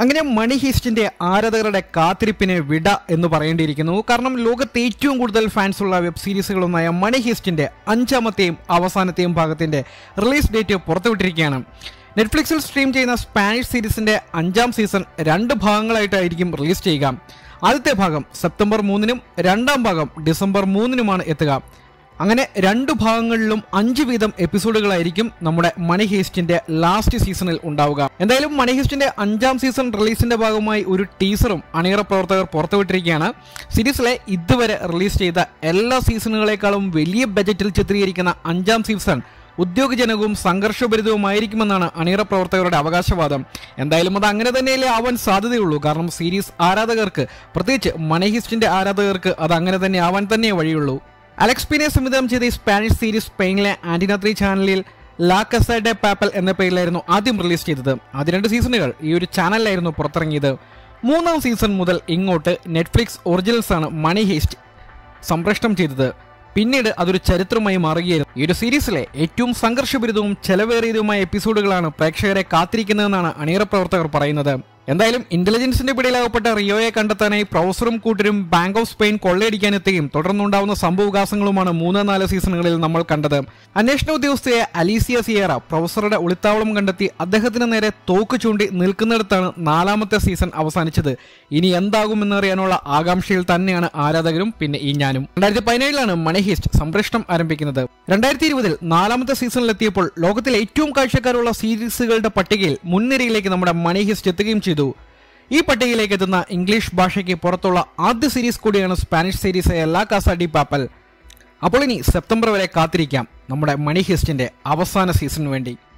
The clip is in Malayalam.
അങ്ങനെ മണി ഹീസ്റ്റിന്റെ ആരാധകരുടെ കാത്തിരിപ്പിന് വിട എന്ന് പറയേണ്ടിയിരിക്കുന്നു കാരണം ലോകത്ത് ഏറ്റവും കൂടുതൽ ഫാൻസ് ഉള്ള വെബ് സീരീസുകളൊന്നായ മണി ഹീസ്റ്റിന്റെ അഞ്ചാമത്തെയും അവസാനത്തെയും ഭാഗത്തിന്റെ റിലീസ് ഡേറ്റ് പുറത്തുവിട്ടിരിക്കുകയാണ് നെറ്റ്ഫ്ലിക്സിൽ സ്ട്രീം ചെയ്യുന്ന സ്പാനിഷ് സീരീസിന്റെ അഞ്ചാം സീസൺ രണ്ട് ഭാഗങ്ങളായിട്ടായിരിക്കും റിലീസ് ചെയ്യുക ആദ്യത്തെ ഭാഗം സെപ്റ്റംബർ മൂന്നിനും രണ്ടാം ഭാഗം ഡിസംബർ മൂന്നിനുമാണ് എത്തുക അങ്ങനെ രണ്ട് ഭാഗങ്ങളിലും അഞ്ച് വീതം എപ്പിസോഡുകളായിരിക്കും നമ്മുടെ മണി ഹേസ്റ്റിന്റെ ലാസ്റ്റ് സീസണിൽ ഉണ്ടാവുക എന്തായാലും മണി ഹേസ്റ്റിന്റെ അഞ്ചാം സീസൺ റിലീസിന്റെ ഭാഗമായി ഒരു ടീസറും അണിയറ പ്രവർത്തകർ പുറത്തുവിട്ടിരിക്കുകയാണ് സീരീസിലെ ഇതുവരെ റിലീസ് ചെയ്ത എല്ലാ സീസണുകളെക്കാളും വലിയ ബജറ്റിൽ ചിത്രീകരിക്കുന്ന അഞ്ചാം സീസൺ ഉദ്യോഗജനകവും സംഘർഷഭരിതവുമായിരിക്കുമെന്നാണ് അണിയറ പ്രവർത്തകരുടെ അവകാശവാദം എന്തായാലും അത് അങ്ങനെ തന്നെയല്ലേ ആവാൻ സാധ്യതയുള്ളൂ കാരണം സീരീസ് ആരാധകർക്ക് പ്രത്യേകിച്ച് മണിഹിസ്റ്റിന്റെ ആരാധകർക്ക് അത് അങ്ങനെ തന്നെ ആവാൻ തന്നെ വഴിയുള്ളൂ അലക്സ് പിനെ സംവിധാനം ചെയ്ത ഈ സ്പാനിഷ് സീരീസ് സ്പെയിനിലെ ആന്റിന ത്രീ ചാനലിൽ ലാ കസഡെ പാപ്പൽ എന്ന പേരിലായിരുന്നു ആദ്യം റിലീസ് ചെയ്തത് ആദ്യ രണ്ട് സീസണുകൾ ഈ ഒരു ചാനലിലായിരുന്നു പുറത്തിറങ്ങിയത് മൂന്നാം സീസൺ മുതൽ ഇങ്ങോട്ട് നെറ്റ്ഫ്ലിക്സ് ഒറിജിനൽസ് ആണ് മണി ഹേസ്റ്റ് സംപ്രേഷണം ചെയ്തത് പിന്നീട് അതൊരു ചരിത്രമായി മാറുകയായിരുന്നു ഈ ഒരു സീരീസിലെ ഏറ്റവും സംഘർഷഭരിതവും ചെലവേറിയതുമായ എപ്പിസോഡുകളാണ് പ്രേക്ഷകരെ കാത്തിരിക്കുന്നതെന്നാണ് അണിയറ പ്രവർത്തകർ പറയുന്നത് എന്തായാലും ഇന്റലിജൻസിന്റെ പിടിയിലാകപ്പെട്ട റിയോയെ കണ്ടെത്താനായി പ്രൊഫസറും കൂട്ടരും ബാങ്ക് ഓഫ് സ്പെയിൻ കൊള്ളയടിക്കാനെത്തുകയും തുടർന്നുണ്ടാവുന്ന സംഭവവികാസങ്ങളുമാണ് മൂന്ന് നാല് സീസണുകളിൽ നമ്മൾ കണ്ടത് അന്വേഷണ ഉദ്യോഗസ്ഥയെ അലീസിയ സിയേറ പ്രൊഫസറുടെ ഒളിത്താവളം കണ്ടെത്തി അദ്ദേഹത്തിന് നേരെ തോക്ക് ചൂണ്ടി നിൽക്കുന്നിടത്താണ് നാലാമത്തെ സീസൺ അവസാനിച്ചത് ഇനി എന്താകുമെന്നറിയാനുള്ള ആകാംക്ഷയിൽ തന്നെയാണ് ആരാധകരും പിന്നെ ഈ ഞാനും രണ്ടായിരത്തി പതിനേഴിലാണ് മണി ഹീസ്റ്റ് സംപ്രേഷണം ആരംഭിക്കുന്നത് രണ്ടായിരത്തി ഇരുപതിൽ നാലാമത്തെ സീസണിലെത്തിയപ്പോൾ ലോകത്തിലെ ഏറ്റവും കാഴ്ചക്കാരുള്ള സീരീസുകളുടെ പട്ടികയിൽ മുൻനിരയിലേക്ക് നമ്മുടെ മണി ഹീസ്റ്റ് എത്തുകയും ചെയ്തു ഈ പട്ടികയിലേക്ക് എത്തുന്ന ഇംഗ്ലീഷ് ഭാഷയ്ക്ക് പുറത്തുള്ള ആദ്യ സീരീസ് കൂടിയാണ് സ്പാനിഷ് സീരീസായ ലാ കാസ ഡി പാപ്പൽ അപ്പോൾ ഇനി സെപ്റ്റംബർ വരെ കാത്തിരിക്കാം നമ്മുടെ മണി ഹിസ്റ്റിന്റെ അവസാന സീസണിന് വേണ്ടി